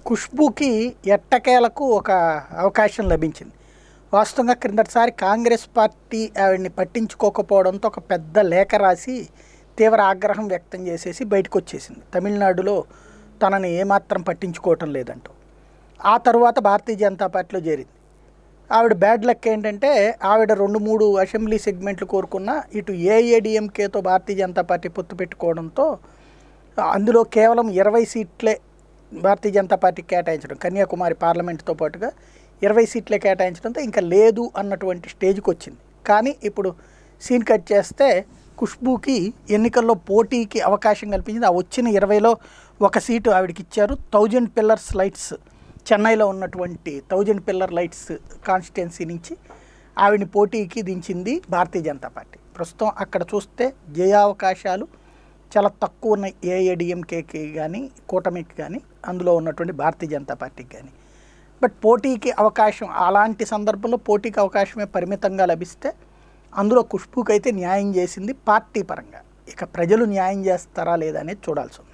ఖుష్బుకి ఎట్టకేలకు ఒక అవకాశం లభించింది వాస్తవంగా క్రిందటిసారి కాంగ్రెస్ పార్టీ ఆవిడ్ని పట్టించుకోకపోవడంతో ఒక పెద్ద లేఖ రాసి తీవ్ర ఆగ్రహం వ్యక్తం చేసేసి బయటకు వచ్చేసింది తమిళనాడులో తనని ఏమాత్రం పట్టించుకోవటం లేదంటూ ఆ తర్వాత భారతీయ జనతా పార్టీలో చేరింది ఆవిడ బ్యాడ్ లక్ ఏంటంటే ఆవిడ రెండు మూడు అసెంబ్లీ సెగ్మెంట్లు కోరుకున్న ఇటు ఏఏడిఎంకేతో భారతీయ జనతా పార్టీ పొత్తు పెట్టుకోవడంతో అందులో కేవలం ఇరవై సీట్లే భారతీయ జనతా పార్టీకి కేటాయించడం కన్యాకుమారి పార్లమెంట్తో పాటుగా ఇరవై సీట్లే కేటాయించడంతో ఇంకా లేదు అన్నటువంటి స్టేజ్కి వచ్చింది కానీ ఇప్పుడు సీన్ కట్ చేస్తే ఖుష్బూకి ఎన్నికల్లో పోటీకి అవకాశం కల్పించింది ఆ వచ్చిన ఇరవైలో ఒక సీటు ఆవిడకి ఇచ్చారు థౌజండ్ పిల్లర్స్ లైట్స్ చెన్నైలో ఉన్నటువంటి థౌజండ్ పిల్లర్ లైట్స్ కాన్స్టిట్యున్సీ నుంచి ఆవిడని పోటీకి దించింది భారతీయ జనతా పార్టీ ప్రస్తుతం అక్కడ చూస్తే జయావకాశాలు చాలా తక్కువ ఉన్నాయి ఏఐడిఎంకేకి కానీ కూటమికి కానీ అందులో ఉన్నటువంటి భారతీయ జనతా పార్టీకి కానీ బట్ పోటీకి అవకాశం అలాంటి సందర్భంలో పోటీకి అవకాశమే పరిమితంగా లభిస్తే అందులో ఖుష్బుకి అయితే న్యాయం చేసింది పార్టీ పరంగా ఇక ప్రజలు న్యాయం చేస్తారా లేదా అనేది చూడాల్సి ఉంది